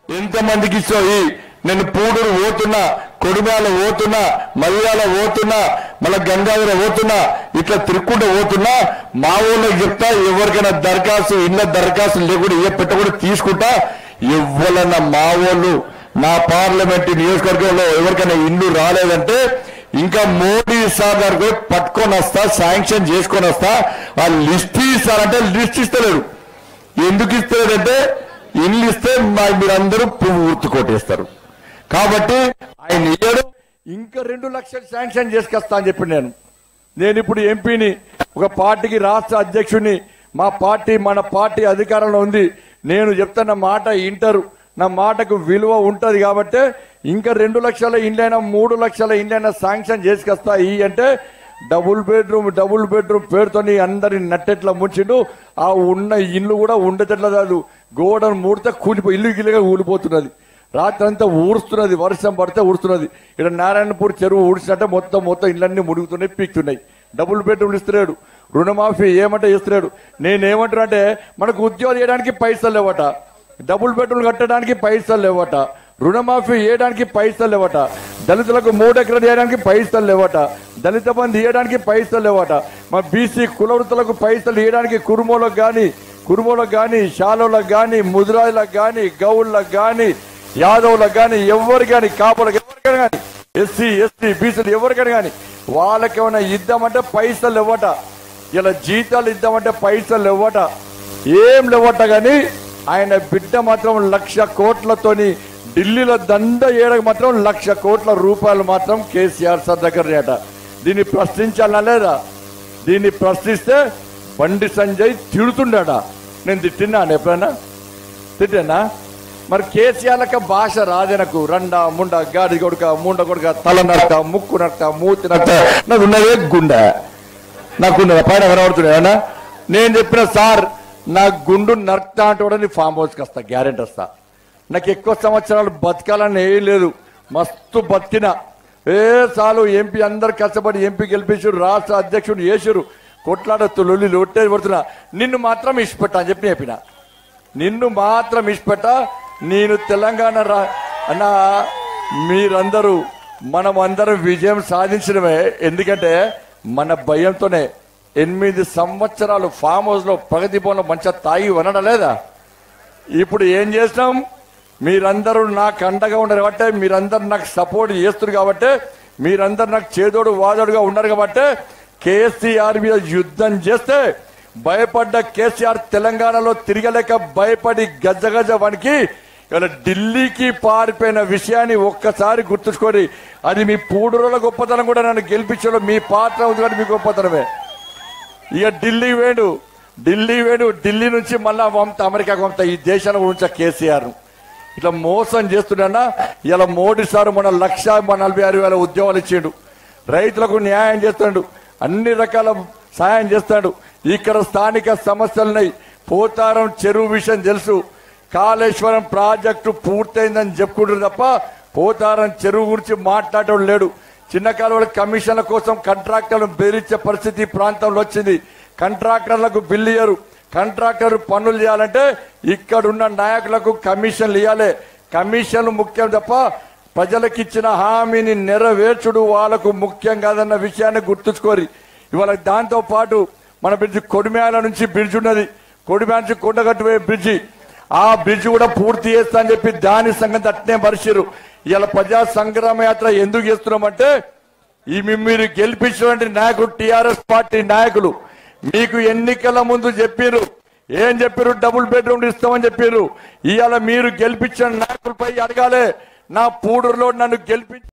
ఎంతమందికి ఇస్తావు నేను పూడూరు పోతున్నా కొడిమ్యాల పోతున్నా మల్యాల పోతున్నా మళ్ళా గంగాధర పోతున్నా ఇట్లా తిరుక్కుంటూ పోతున్నా మా ఊళ్ళకి చెప్తా ఎవరికైనా దరఖాస్తు ఇళ్ళ దరఖాస్తు లేకుండా ఏ పెట్టకుండా తీసుకుంటా ఎవరన్నా మా వాళ్ళు నా పార్లమెంట్ నియోజకవర్గంలో ఎవరికైనా ఇల్లు రాలేదంటే ఇంకా మోడీ సార్ గారికి పోయి పట్టుకొని వస్తా శాంక్షన్ చేసుకొని వస్తా ఆ లిస్ట్ ఇస్తారంటే లిస్ట్ ఇస్తలేడు ఎందుకు ఇస్తలేదంటే ఇల్లు ఇస్తే మా- మీరందరూ పువ్వు గుర్తు కొట్టేస్తారు కాబట్టి ఆయన ఇయ్యడు ఇంకా రెండు లక్షలు శాంక్షన్ చేసుకొస్తా అని చెప్పి నేను నేను ఇప్పుడు ఎంపీని ఒక పార్టీకి రాష్ట్ర అధ్యక్షుడిని మా పార్టీ మన పార్టీ అధికారంలో ఉంది నేను చెప్తున్న మాట ఇంటరు నా మాటకు విలువ ఉంటది కాబట్టి ఇంకా రెండు లక్షల ఇండ్లైనా మూడు లక్షల ఇండ్లైనా శాంక్షన్ చేసుకొస్తా ఈ అంటే డబుల్ బెడ్రూమ్ డబుల్ బెడ్రూమ్ పేరుతోని అందరిని నట్టెట్లా ముంచిండు ఆ ఉన్న ఇల్లు కూడా ఉండేటట్లా కాదు గోడను మూడితే కూలిపో ఇల్లు గిల్లుగా కూలిపోతున్నది రాత్రి అంతా ఊరుస్తున్నది వర్షం పడితే ఊరుస్తున్నది ఇక్కడ నారాయణపూర్ చెరువు ఊడ్చినట్టే మొత్తం మొత్తం ఇళ్ళన్నీ మురుగుతున్నాయి పీక్తున్నాయి డబుల్ బెడ్రూమ్లు ఇస్తున్నాడు రుణమాఫీ ఏమంటే ఇస్తున్నాడు నేనేమంటున్నా అంటే మనకు ఉద్యోగం చేయడానికి పైసలు లేవట డబుల్ బెడ్రూమ్ కట్టడానికి పైసలు లేవట రుణమాఫీ చేయడానికి పైసలు లేవట దళితులకు మూడు ఎకరాలు చేయడానికి పైసలు లేవట దళిత బంధు ఇవ్వడానికి పైసలు లేవట మా బీసీ కులవృత్తులకు పైసలు ఇవ్వడానికి కురుమోలకు కానీ కురుమోలకు కానీ శాలోలకు కానీ ముదిరాజులకు కానీ గౌళ్ళకు కానీ యాదవులకు కానీ ఎవరికి కానీ కాపులకు ఎవరికైనా కానీ ఎస్సీ ఎస్టీ బీసీలు ఎవరికైనా కానీ వాళ్ళకి ఏమైనా ఇద్దామంటే పైసలు ఇవ్వట ఇలా జీతాలు ఇద్దామంటే పైసలు ఇవ్వట ఏం లేవట కానీ ఆయన బిడ్డ మాత్రం లక్ష కోట్లతోని ఢిల్లీలో దండ ఏడకు మాత్రం లక్ష కోట్ల రూపాయలు మాత్రం కేసీఆర్ సార్ దగ్గర అట దీన్ని ప్రశ్నించాలా లేదా దీన్ని ప్రశ్నిస్తే బండి సంజయ్ తిడుతుండట నేను తిట్టినాను ఎప్పుడైనా తిట్టానా మరి కేసీఆర్లక భాష రాజనకు రండ ముండ గాడి కొడుక ముండ కొడుక తల నడక ముక్కు నడక మూతి నడక నాకు ఉన్నదే గుండె నాకున్నదా పైన కనబడుతున్నాయన్నా నేను చెప్పిన సార్ నా గుండు నరక్తా అంటే ఫామ్ హౌస్కి వస్తా గ్యారెంటీ వస్తా నాకు ఎక్కువ సంవత్సరాలు బతకాలని ఏం లేదు మస్తు బతికిన ఏ చాలు ఎంపీ అందరు కష్టపడి ఎంపీ గెలిపించారు రాష్ట్ర అధ్యక్షుడు చేసారు కొట్లాడ తొలి లొట్టేది పడుతున్నా నిన్ను మాత్రం ఇష్టపెట్టా అని చెప్పి చెప్పిన నిన్ను మాత్రం ఇష్టపెట్ట నేను తెలంగాణ రా అన్న మీరందరూ మనం అందరం విజయం సాధించడమే ఎందుకంటే మన భయంతోనే ఎనిమిది సంవత్సరాలు ఫామ్ హౌస్ లో ప్రగతి భవన్లో మంచిగా తాగి వనడం లేదా ఇప్పుడు ఏం చేసినాం మీరందరూ నాకు అండగా ఉన్నారు కాబట్టి మీరందరూ నాకు సపోర్ట్ చేస్తున్నారు కాబట్టి మీరందరూ నాకు చేదోడు వాదోడుగా ఉన్నారు కాబట్టి కేసీఆర్ మీద యుద్ధం చేస్తే భయపడ్డ కేసీఆర్ తెలంగాణలో తిరగలేక భయపడి గజ గజ వణికి ఇవాళ ఢిల్లీకి పారిపోయిన విషయాన్ని ఒక్కసారి గుర్తుంచుకొని అది మీ పూడురోల గొప్పతనం కూడా నన్ను గెలిపించడం మీ పాత్ర ఉంది కానీ మీ గొప్పతనమే ఇక ఢిల్లీ వేడు ఢిల్లీ వేడు ఢిల్లీ నుంచి మళ్ళా పంపుతా అమెరికాకు పంపుతా ఈ దేశాన్ని ఉంచా కేసీఆర్ ఇట్లా మోసం చేస్తున్నా ఇలా మోడీ సార్ మన లక్ష నలభై ఆరు వేల ఉద్యోగాలు ఇచ్చిండు రైతులకు న్యాయం చేస్తాడు అన్ని రకాల సాయం చేస్తాడు ఇక్కడ స్థానిక సమస్యలున్నాయి పోతారం చెరువు విషయం తెలుసు కాళేశ్వరం ప్రాజెక్టు పూర్తయిందని చెప్పుకుంటారు తప్ప పోతారం చెరువు గురించి మాట్లాడటం లేడు చిన్న కాలువల కమిషన్ల కోసం కాంట్రాక్టర్లను బెదిరించే పరిస్థితి ఈ ప్రాంతంలో వచ్చింది కాంట్రాక్టర్లకు బిల్లు ఇయ్యరు కాంట్రాక్టర్ పనులు చేయాలంటే ఇక్కడున్న నాయకులకు కమిషన్లు ఇవ్వాలి కమిషన్లు ముఖ్యం తప్ప ప్రజలకు ఇచ్చిన హామీని నెరవేర్చుడు వాళ్ళకు ముఖ్యం కాదన్న విషయాన్ని గుర్తుంచుకోరి ఇవాళ దాంతో పాటు మన బ్రిడ్జి కొడిమేల నుంచి బ్రిడ్జ్ ఉన్నది కొడిమేల నుంచి కొండగట్టు పోయే బ్రిడ్జి ఆ బ్రిడ్జ్ కూడా పూర్తి చేస్తా అని చెప్పి దాని సంగతి అట్నే పరిచిరు ఇలా ప్రజా సంగ్రామ యాత్ర ఎందుకు చేస్తున్నామంటే ఈ మీ- మీరు గెలిపించినటువంటి నాయకుడు టిఆర్ఎస్ పార్టీ నాయకులు మీకు ఎన్నికల ముందు చెప్పారు ఏం చెప్పారు డబుల్ బెడ్రూమ్ ఇస్తామని చెప్పారు ఇవాళ మీరు గెలిపించిన నాయకులపై అడగాలి నా పూడూరులో నన్ను గెలిపించి